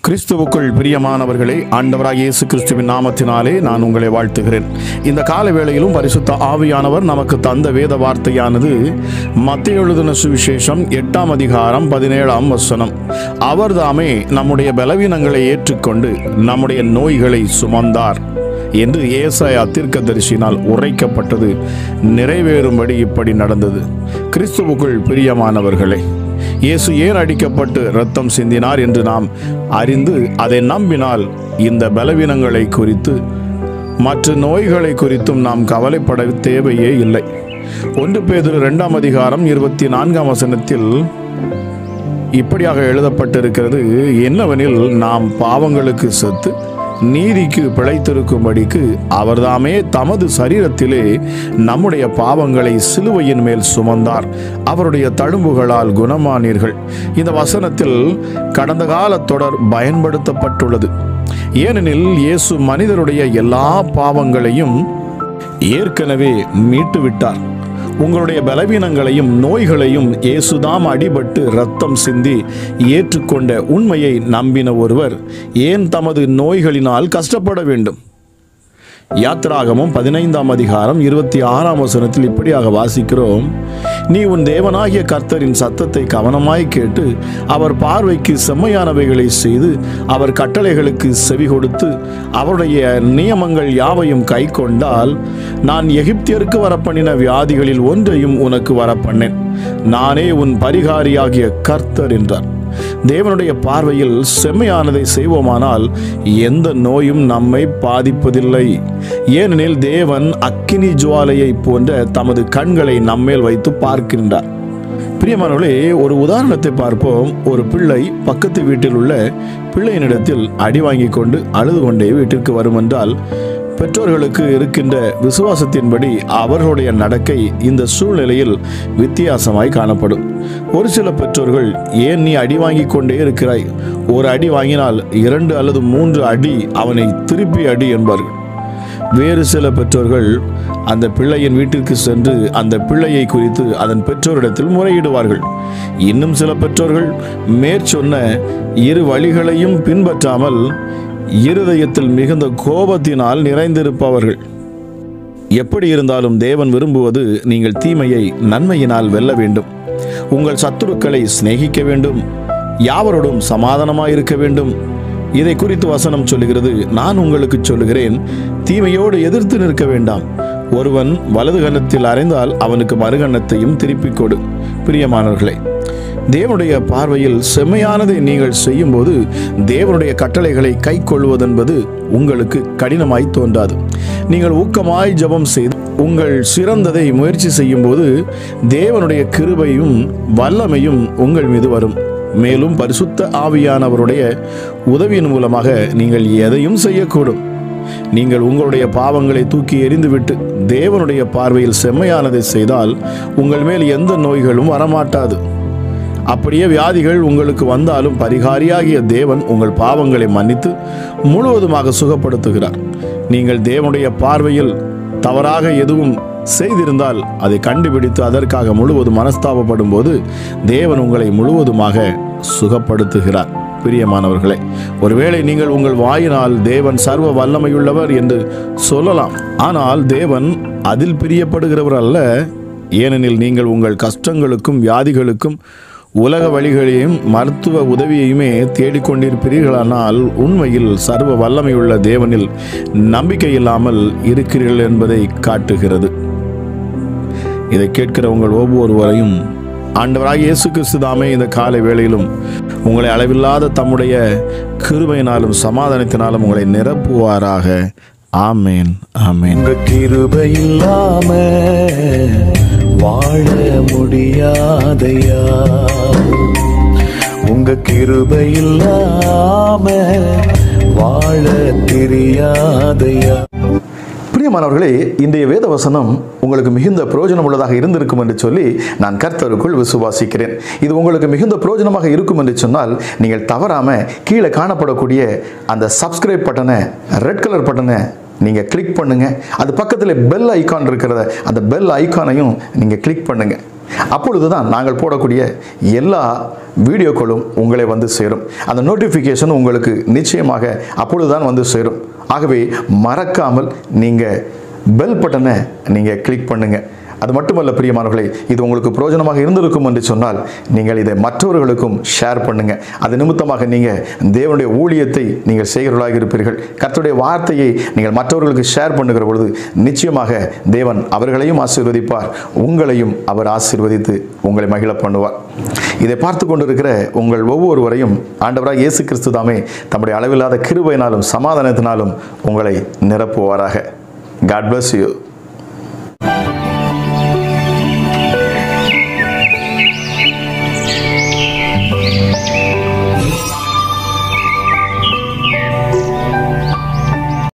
கிறிஸ்துவுக்குள் பிரியமானவர்களே ஆண்டவராக இயேசு கிறிஸ்துவின் நாமத்தினாலே நான் உங்களை வாழ்த்துகிறேன் இந்த கால வேளையிலும் பரிசுத்த ஆவியானவர் நமக்கு தந்த வேத வார்த்தையானது மத்திய எழுதின சுவிசேஷம் எட்டாம் அதிகாரம் பதினேழாம் வசனம் அவர்தாமே நம்முடைய பலவீனங்களை ஏற்றுக்கொண்டு நம்முடைய நோய்களை சுமந்தார் என்று ஏசாயா தீர்க்கதரிசினால் உரைக்கப்பட்டது நிறைவேறும்படி இப்படி நடந்தது கிறிஸ்துவுக்குள் பிரியமானவர்களே இயேசு ஏன் அடிக்கப்பட்டு இரத்தம் சிந்தினார் என்று நாம் அறிந்து அதை நம்பினால் இந்த பலவீனங்களை குறித்து மற்ற நோய்களை குறித்தும் நாம் கவலைப்பட தேவையே இல்லை ஒன்று பேதுரு இரண்டாம் அதிகாரம் இருபத்தி நான்காம் வசனத்தில் இப்படியாக எழுதப்பட்டிருக்கிறது என்னவெனில் நாம் பாவங்களுக்கு செத்து நீதிக்கு பிழைத்திருக்கும்படிக்கு அவர்தாமே தமது சரீரத்திலே நம்முடைய பாவங்களை சிலுவையின் மேல் சுமந்தார் அவருடைய தழும்புகளால் குணமானீர்கள் இந்த வசனத்தில் கடந்த கால தொடர் பயன்படுத்தப்பட்டுள்ளது ஏனெனில் இயேசு மனிதருடைய எல்லா பாவங்களையும் ஏற்கனவே மீட்டு விட்டார் உங்களுடைய பலவீனங்களையும் நோய்களையும் இயேசுதாம் அடிபட்டு ரத்தம் சிந்தி ஏற்றுக்கொண்ட உண்மையை நம்பின ஒருவர் ஏன் தமது நோய்களினால் கஷ்டப்பட வேண்டும் யாத்திராகமும் பதினைந்தாம் அதிகாரம் இருபத்தி ஆறாம் வசனத்தில் இப்படியாக வாசிக்கிறோம் நீ உன் தேவனாகிய கர்த்தரின் சத்தத்தை கவனமாய் கேட்டு அவர் பார்வைக்கு செம்மையானவைகளை செய்து அவர் கட்டளைகளுக்கு செவி கொடுத்து அவருடைய நியமங்கள் யாவையும் கை கொண்டால் நான் எகிப்தியருக்கு வரப்பண்ணின வியாதிகளில் ஒன்றையும் உனக்கு வரப்பண்ணேன் நானே உன் பரிகாரியாகிய கர்த்தர் என்றார் தேவனுடைய பார்வையில் செம்மையானதை செய்வோமானால் எந்த நோயும் நம்மை பாதிப்பதில்லை ஏனெனில் தேவன் அக்கினி ஜுவாலையை போன்ற தமது கண்களை நம்மேல் வைத்து பார்க்கின்றார் பிரியமானவர்களே ஒரு உதாரணத்தை பார்ப்போம் ஒரு பிள்ளை பக்கத்து வீட்டில் உள்ள பிள்ளையினிடத்தில் அடி வாங்கி கொண்டு அழுது கொண்டே வீட்டிற்கு வரும் என்றால் பெற்றோர்களுக்கு இருக்கின்ற விசுவாசத்தின்படி அவர்களுடைய நடக்கை இந்த சூழ்நிலையில் வித்தியாசமாய் காணப்படும் ஒரு சில பெற்றோர்கள் ஏன் நீ அடி வாங்கி கொண்டே இருக்கிறாய் ஒரு அடி வாங்கினால் இரண்டு அல்லது மூன்று அடி அவனை திருப்பி அடி என்பார்கள் வேறு சில பெற்றோர்கள் அந்த பிள்ளையின் வீட்டிற்கு சென்று அந்த பிள்ளையை குறித்து அதன் பெற்றோரிடத்தில் முறையிடுவார்கள் இன்னும் சில பெற்றோர்கள் மேற்சொன்ன இரு வழிகளையும் பின்பற்றாமல் இருதயத்தில் மிகுந்த கோபத்தினால் நிறைந்திருப்பவர்கள் எப்படி இருந்தாலும் தேவன் விரும்புவது நீங்கள் தீமையை நன்மையினால் வெல்ல வேண்டும் உங்கள் சத்துருக்களை சிநேகிக்க வேண்டும் யாவரோடும் சமாதானமாயிருக்க வேண்டும் இதை குறித்து வசனம் சொல்லுகிறது நான் உங்களுக்கு சொல்லுகிறேன் தீமையோடு எதிர்த்து நிற்க வேண்டாம் ஒருவன் வலது கன்னத்தில் அறைந்தால் அவனுக்கு மறுகன்னத்தையும் திருப்பிக் கொடு பிரியமானவர்களே தேவனுடைய பார்வையில் செம்மையானதை நீங்கள் செய்யும்போது தேவனுடைய கட்டளைகளை கை கொள்வதென்பது உங்களுக்கு கடினமாய் தோன்றாது நீங்கள் ஊக்கமாய் ஜெபம் செய்து உங்கள் சிறந்ததை முயற்சி செய்யும்போது தேவனுடைய கிருபையும் வல்லமையும் உங்கள் மீது வரும் மேலும் பரிசுத்த ஆவியானவருடைய உதவியின் மூலமாக நீங்கள் எதையும் செய்யக்கூடும் நீங்கள் உங்களுடைய பாவங்களை தூக்கி எறிந்துவிட்டு தேவனுடைய பார்வையில் செம்மையானதை செய்தால் உங்கள் மேல் எந்த நோய்களும் வரமாட்டாது அப்படியே வியாதிகள் உங்களுக்கு வந்தாலும் பரிகாரியாகிய தேவன் உங்கள் பாவங்களை மன்னித்து முழுவதுமாக சுகப்படுத்துகிறார் நீங்கள் தேவனுடைய பார்வையில் தவறாக எதுவும் செய்திருந்தால் அதை கண்டுபிடித்து அதற்காக முழுவதும் மனஸ்தாபப்படும் போது தேவன் உங்களை முழுவதுமாக சுகப்படுத்துகிறார் பிரியமானவர்களே ஒருவேளை நீங்கள் உங்கள் வாயினால் தேவன் சர்வ வல்லமையுள்ளவர் என்று சொல்லலாம் ஆனால் தேவன் அதில் பிரியப்படுகிறவர் அல்ல ஏனெனில் நீங்கள் உங்கள் கஷ்டங்களுக்கும் வியாதிகளுக்கும் உலக வழிகளையும் மருத்துவ உதவியையுமே தேடிக்கொண்டிருப்பீர்களானால் உண்மையில் சர்வ வல்லமையுள்ள தேவனில் நம்பிக்கை இல்லாமல் இருக்கிறீர்கள் என்பதை காட்டுகிறது இதை கேட்கிற உங்கள் ஒவ்வொருவரையும் ஆண்டவராக இயேசு கிறிஸ்து தாமே இந்த காலை வேளையிலும் உங்களை அளவில்லாத தம்முடைய கிருபையினாலும் சமாதானத்தினாலும் உங்களை நிரப்புவாராக ஆமேன் ஆமேன் உங்க கிருபை இல்லாம வாழ முடியாதையா உங்க கிருபை இல்லாம வாழ தெரியாதையா பிரியமானவர்களே இன்றைய வேத வசனம் உங்களுக்கு மிகுந்த பிரயோஜனம் உள்ளதாக இருந்திருக்கும் என்று சொல்லி நான் கர்த்தருக்குள் விசுவாசிக்கிறேன் இது உங்களுக்கு மிகுந்த பிரயோஜனமாக இருக்கும் என்று சொன்னால் நீங்கள் தவறாம கீழே காணப்படக்கூடிய அந்த சப்ஸ்கிரைப் பட்டனை ரெட் கலர் பட்டனை நீங்கள் கிளிக் பண்ணுங்க அது பக்கத்தில் பெல் ஐகான் இருக்கிறத அந்த பெல் ஐகானையும் நீங்கள் கிளிக் பண்ணுங்க அப்பொழுதுதான் நாங்கள் போடக்கூடிய எல்லா வீடியோக்களும் உங்களை வந்து சேரும் அந்த நோட்டிஃபிகேஷன் உங்களுக்கு நிச்சயமாக அப்பொழுதுதான் வந்து சேரும் ஆகவே மறக்காமல் நீங்கள் பெல் பட்டனை நீங்கள் கிளிக் பண்ணுங்க அது மட்டுமல்ல பிரியமானவர்களே இது உங்களுக்கு பிரயோஜனமாக இருந்திருக்கும் என்று சொன்னால் நீங்கள் இதை மற்றவர்களுக்கும் ஷேர் பண்ணுங்க அது நிமித்தமாக நீங்கள் தேவனுடைய ஊழியத்தை நீங்கள் செய்கிறவர்களாக இருப்பீர்கள் கர்த்தருடைய வார்த்தையை நீங்கள் மற்றவர்களுக்கு ஷேர் பண்ணுகிற பொழுது நிச்சயமாக தேவன் அவர்களையும் ஆசீர்வதிப்பார் உங்களையும் அவர் ஆசீர்வதித்து உங்களை மகிழ பண்ணுவார் இதை பார்த்து கொண்டிருக்கிற உங்கள் ஒவ்வொருவரையும் ஆண்டவராக இயேசு கிறிஸ்து தாமே தம்முடைய அளவில்லாத கிருபையினாலும் சமாதானத்தினாலும் உங்களை நிரப்புவாராக காட் bless you